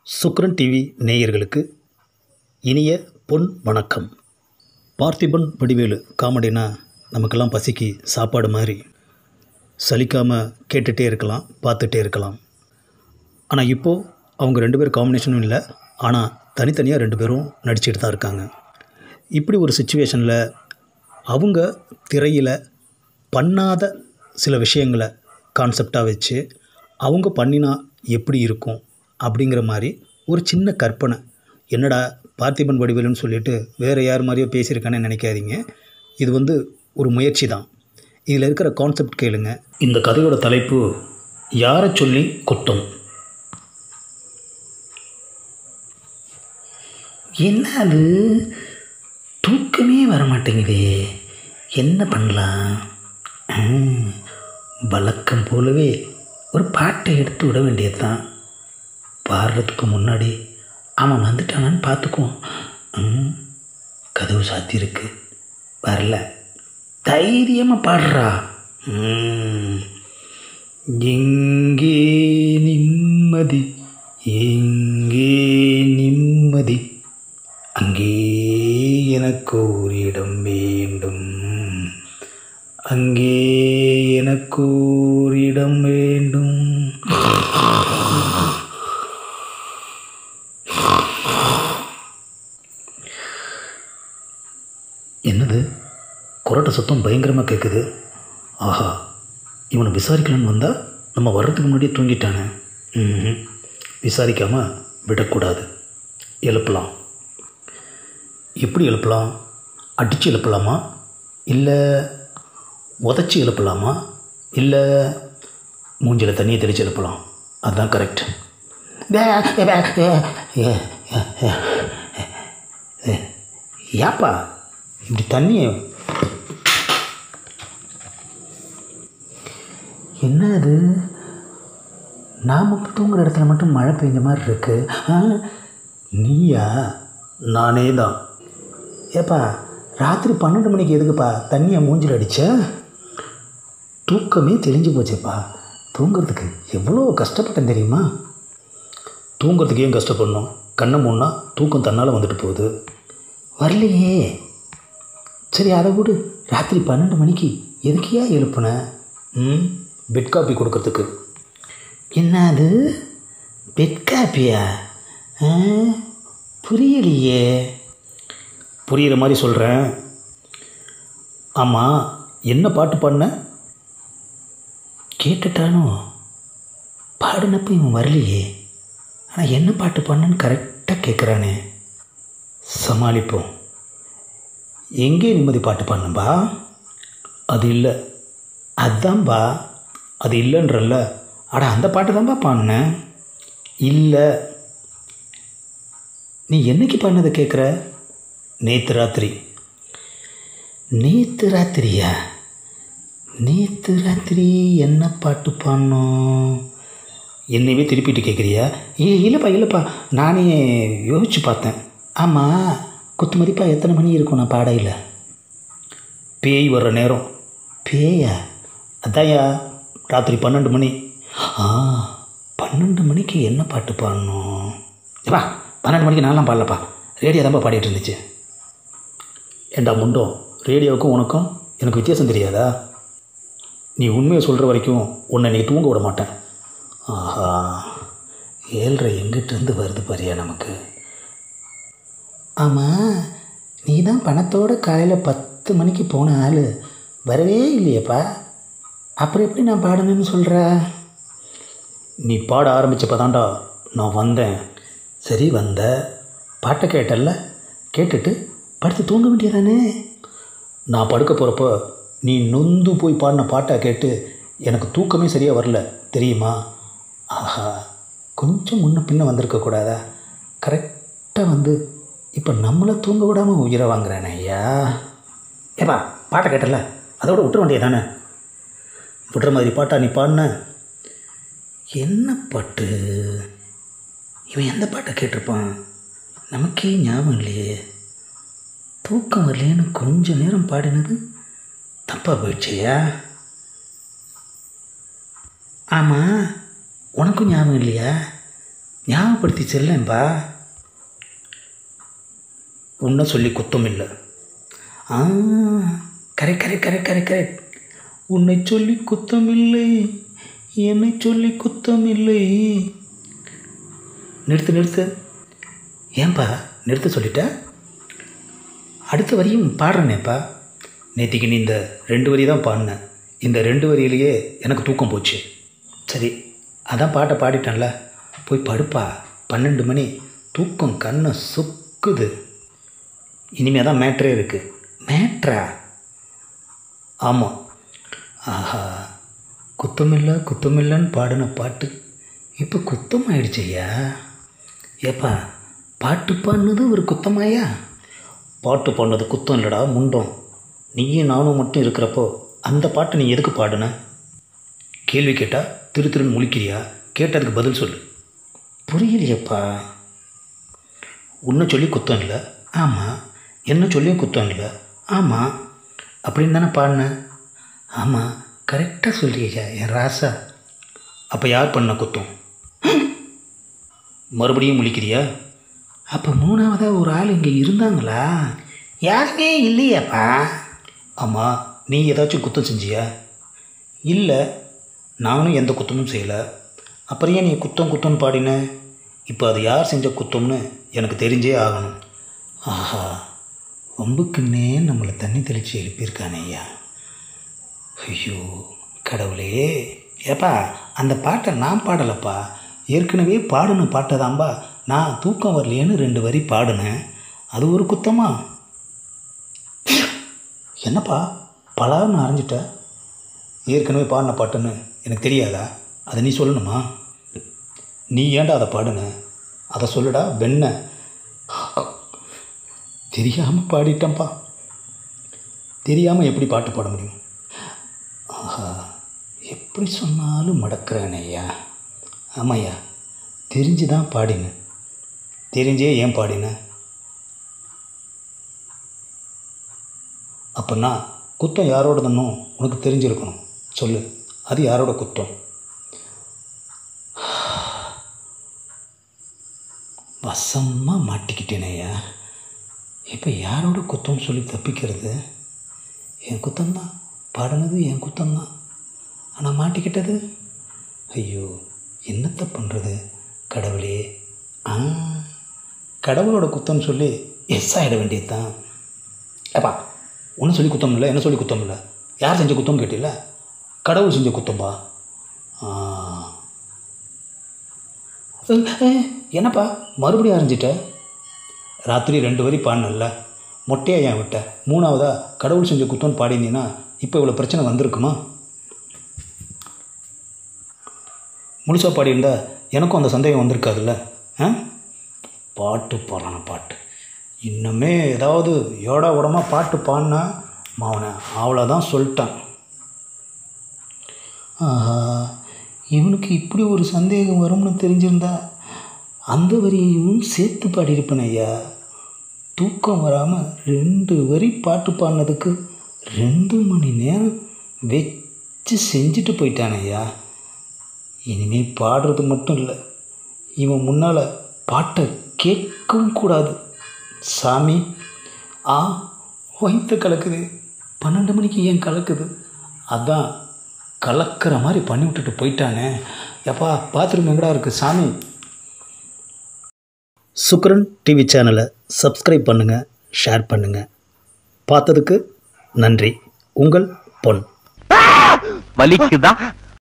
சுக்ரன் TV நேயர்களுக்கு இனிய பொன் வணக்கம் பார்த்திபன் வடிவேலு காமெடினா நமக்கெல்லாம் பசிக்கு சாப்பாடு மாதிரி சலிக்காமல் கேட்டுகிட்டே இருக்கலாம் பார்த்துட்டே இருக்கலாம் ஆனால் இப்போது அவங்க ரெண்டு பேர் காம்பினேஷனும் இல்லை ஆனால் தனித்தனியாக ரெண்டு பேரும் நடிச்சிட்டு தான் இருக்காங்க இப்படி ஒரு சுச்சுவேஷனில் அவங்க திரையில் பண்ணாத சில விஷயங்களை கான்செப்டாக வச்சு அவங்க பண்ணினா எப்படி இருக்கும் அப்படிங்கிற மாதிரி ஒரு சின்ன கற்பனை என்னடா பார்த்திபன் வடிவேலுன்னு சொல்லிட்டு வேறு யார் மாதிரியோ பேசியிருக்கானே நினைக்காதீங்க இது வந்து ஒரு முயற்சி தான் இதில் இருக்கிற கான்செப்ட் கேளுங்க இந்த கதையோட தலைப்பு யாரை சொல்லி குத்தம் என்ன அது தூக்கமே வர மாட்டேங்குதே என்ன பண்ணலாம் ஆ, வழக்கம் போலவே ஒரு பாட்டை எடுத்து விட வேண்டியது தான் பாடுறதுக்கு முன்னாடி அவன் வந்துட்டானான்னு பார்த்துக்குவோம் ம், கதவு சாத்தியிருக்கு வரல தைரியமாக பாடுறா ம், எங்கே நிம்மதி எங்கே நிம்மதி அங்கே எனக்கு ஒரு இடம் வேண்டும் அங்கே எனக்கு ஒரு இடம் வேண்டும் என்னது கொரட்டை சத்தம் பயங்கரமாக கேட்குது ஆஹா இவனை விசாரிக்கலான்னு வந்தால் நம்ம வர்றதுக்கு முன்னாடியே தூங்கிட்டானே ம்ஹும். விசாரிக்காமல் விடக்கூடாது எழுப்பலாம் எப்படி எழுப்பலாம் அடித்து எழுப்பலாமா இல்லை உதச்சி எழுப்பலாமா இல்லை மூஞ்சில் தண்ணியை தெளித்து எழுப்பலாம் அதுதான் கரெக்ட் ஏப்பா இப்படி தண்ணியை என்ன அது நாம் தூங்குற இடத்துல மட்டும் மழை பெஞ்ச மாதிரி இருக்கு ஆ, நீயா நானே தான் ஏப்பா ராத்திரி பன்னெண்டு மணிக்கு எதுக்குப்பா தண்ணியை மூஞ்சில் அடிச்ச தூக்கமே தெளிஞ்சு போச்சேப்பா தூங்குறதுக்கு எவ்வளோ கஷ்டப்பட்டேன் தெரியுமா தூங்குறதுக்கு ஏன் கஷ்டப்படணும் கண்ணை மூணா தூக்கம் தன்னால் வந்துட்டு போகுது வரலையே சரி அதை விடு ராத்திரி பன்னெண்டு மணிக்கு எதுக்கியா எழுப்புன ம் பெட் காப்பி கொடுக்கறதுக்கு என்ன அது பெட் காப்பியா ஆ, புரியலையே புரிகிற மாதிரி சொல்கிறேன் ஆமாம் என்ன பாட்டு பாடின கேட்டுட்டானோ பாடினப்ப இவன் வரலையே ஆனால் என்ன பாட்டு பண்ணன்னு கரெக்டாக கேட்குறானே சமாளிப்போம் எங்கே நிம்மதி பாட்டு பாடணும்பா அது இல்லை அதான்பா அது இல்லைன்றல்ல அட அந்த பாட்டு தான்ப்பா பாடினேன் இல்லை நீ என்னைக்கு பாடினதை கேட்குற நேற்று ராத்திரி நேற்று ராத்திரியா நேற்று ராத்திரி என்ன பாட்டு பாடினோம் என்னையவே திருப்பிட்டு கேட்குறியா ஏ இல்லைப்பா இல்லைப்பா நானே யோசிச்சு பார்த்தேன் ஆமாம் குத்து மதிப்பா எத்தனை மணி இருக்கும் நான் பாடையில் பேய் வர்ற நேரம் பேயா அதான்யா ராத்திரி பன்னெண்டு மணி ஆ பன்னெண்டு மணிக்கு என்ன பாட்டு பாடணும் ஏப்பா பன்னெண்டு மணிக்கு நான்லாம் பாடலப்பா ரேடியோ தான்ப்பா பாடிட்டு இருந்துச்சு ஏண்டா முண்டோம் ரேடியோவுக்கும் உனக்கும் எனக்கு வித்தியாசம் தெரியாதா நீ உண்மையை சொல்கிற வரைக்கும் உன்னை நீ தூங்க விட மாட்டேன் ஆஹா ஏழ்ரை எங்கிட்டேருந்து வருது பாரியா நமக்கு ஆமாம் நீ தான் பணத்தோட காலையில் பத்து மணிக்கு போன ஆள் வரவே இல்லையேப்பா அப்புறம் எப்படி நான் பாடணும்னு சொல்கிற நீ பாட ஆரம்பிச்சப்ப தான்டா நான் வந்தேன் சரி வந்த பாட்டை கேட்டல்ல கேட்டுட்டு படுத்து தூங்க வேண்டியதானே நான் படுக்க போகிறப்ப நீ நொந்து போய் பாடின பாட்டை கேட்டு எனக்கு தூக்கமே சரியாக வரல தெரியுமா ஆஹா கொஞ்சம் முன்ன பின்ன வந்திருக்க கூடாதா கரெக்டாக வந்து இப்போ நம்மளை தூங்க விடாமல் உயிரை வாங்குறானே ஐயா ஏப்பா பாட்டை கேட்டல அதோட விட்டுற வேண்டியதானே விடுற மாதிரி பாட்டா நீ பாடின என்ன பாட்டு இவன் எந்த பாட்டை கேட்டிருப்பான் நமக்கே ஞாபகம் இல்லையே தூக்கம் வரலையேன்னு கொஞ்ச நேரம் பாடினது தப்பாக போயிடுச்சியா ஆமாம் உனக்கும் ஞாபகம் இல்லையா ஞாபகப்படுத்தி செல்லேன்பா உன்னை சொல்லி குத்தம் இல்லை ஆ correct correct correct correct correct உன்னை சொல்லி குத்தமில்லை என்னை சொல்லி குத்தமில்லை நிறுத்து நிறுத்து ஏன்பா நிறுத்த சொல்லிட்ட அடுத்த வரியும் பாடுறேனேப்பா நேத்திக்கு நீ இந்த ரெண்டு வரி தான் பாடின இந்த ரெண்டு வரியிலேயே எனக்கு தூக்கம் போச்சு சரி அதான் பாட்டை பாடிட்டேன்ல போய் படுப்பா பன்னெண்டு மணி தூக்கம் கண்ணை சுக்குது இனிமே தான் மேட்ரே இருக்குது மேட்ரா ஆமாம் ஆஹா குத்தமில்லை குத்தமில்லைன்னு பாடின பாட்டு இப்போ குத்தம் ஆயிடுச்சையா ஏப்பா பாட்டு பாடினது ஒரு குத்தமாயா பாட்டு பாடினது குத்தம் இல்லைடா முண்டம் நீயும் நானும் மட்டும் இருக்கிறப்போ அந்த பாட்டை நீ எதுக்கு பாடுன கேள்வி கேட்டால் திரு திருன்னு முழிக்கிறியா கேட்டதுக்கு பதில் சொல்லு புரியலையப்பா உன்னை சொல்லி குத்தம் இல்லை ஆமாம் என்ன சொல்லியும் குத்தம் இல்லை ஆமாம் அப்படின்னு தானே பாடினேன் ஆமாம் கரெக்டாக சொல்லியா என் ராசா அப்போ யார் பண்ண குத்தம் மறுபடியும் முழிக்கிறியா அப்போ மூணாவதாக ஒரு ஆள் இங்கே இருந்தாங்களா யாருமே இல்லையாப்பா ஆமாம் நீ ஏதாச்சும் குத்தம் செஞ்சியா இல்லை நானும் எந்த குத்தமும் செய்யலை அப்புறம் ஏன் நீ குத்தம் குத்தம்னு பாடின இப்போ அது யார் செஞ்ச குத்தம்னு எனக்கு தெரிஞ்சே ஆகணும் ஆஹா வம்புக்குன்னே நம்மளை தண்ணி தெளித்து எழுப்பியிருக்கானே ஐயா ஐயோ கடவுளே ஏப்பா அந்த பாட்டை நான் பாடலைப்பா ஏற்கனவே பாடின பாட்டை தான்பா நான் தூக்கம் வரலையேன்னு ரெண்டு வரி பாடினேன் அது ஒரு குத்தமா என்னப்பா பலான்னு அரைஞ்சிட்ட ஏற்கனவே பாடின பாட்டுன்னு எனக்கு தெரியாதா அதை நீ சொல்லணுமா நீ ஏன்டா அதை பாடுன அதை சொல்லுடா வெண்ண தெரியாமல் பாடிட்டேன்ப்பா தெரியாமல் எப்படி பாட்டு பாட முடியும் ஆஹா எப்படி சொன்னாலும் மடக்கிறேன் ஐயா ஆமாய்யா தெரிஞ்சு தான் பாடினேன் தெரிஞ்சே ஏன் பாடினேன் அப்போனா குத்தம் யாரோடதுன்னு உனக்கு தெரிஞ்சிருக்கணும் சொல்லு அது யாரோட குத்தம் வசமாக மாட்டிக்கிட்டேனேயா இப்போ யாரோட குத்தம் சொல்லி தப்பிக்கிறது என் குத்தம்தான் பாடினது என் குத்தம்தான் ஆனால் மாட்டிக்கிட்டது ஐயோ என்னத்தை பண்ணுறது கடவுளே ஆ கடவுளோட குத்தம்னு சொல்லி எஸ் ஆகிட வேண்டியது தான் ஏப்பா ஒன்றும் சொல்லி குத்தம் இல்லை என்ன சொல்லி குத்தம் இல்லை யார் செஞ்ச குத்தம் கேட்டில கடவுள் செஞ்ச குத்தம்பா ஆ. ஏய், ஏய், என்னப்பா மறுபடியும் ஆரம்பிச்சிட்ட ராத்திரி ரெண்டு வரி பாடினல்ல மொட்டையா ஏன் விட்ட மூணாவதா கடவுள் செஞ்ச குத்தம்னு பாடினீங்கன்னா இப்போ இவ்வளோ பிரச்சனை வந்திருக்குமா முழுசா பாடியிருந்தா எனக்கும் அந்த சந்தேகம் வந்திருக்காதுல்ல ஆ பாட்டு பாடுறான பாட்டு இன்னுமே ஏதாவது யோடா உடமா பாட்டு பாடினா மாவனை அவ்வளோதான் சொல்லிட்டான் ஆஹா இவனுக்கு இப்படி ஒரு சந்தேகம் வரும்னு தெரிஞ்சிருந்தா அந்த வரியையும் சேர்த்து பாடியிருப்பேன் ஐயா தூக்கம் வராமல் ரெண்டு வரி பாட்டு பாடினதுக்கு ரெண்டு மணி நேரம் வச்சு செஞ்சுட்டு போயிட்டான் ஐயா இனிமே பாடுறது மட்டும் இல்லை இவன் முன்னால் பாட்டை கேட்கவும் கூடாது சாமி ஆ வயிற்று கலக்குது பன்னெண்டு மணிக்கு ஏன் கலக்குது அதான் கலக்கிற மாதிரி பண்ணி விட்டுட்டு போயிட்டானே எப்பா பாத்ரூம் எங்கடா இருக்குது சாமி சுக்ரன் டிவி சேனலை சப்ஸ்கிரைப் பண்ணுங்கள் ஷேர் பண்ணுங்கள் பார்த்ததுக்கு நன்றி உங்கள் பொன் வலிக்குதா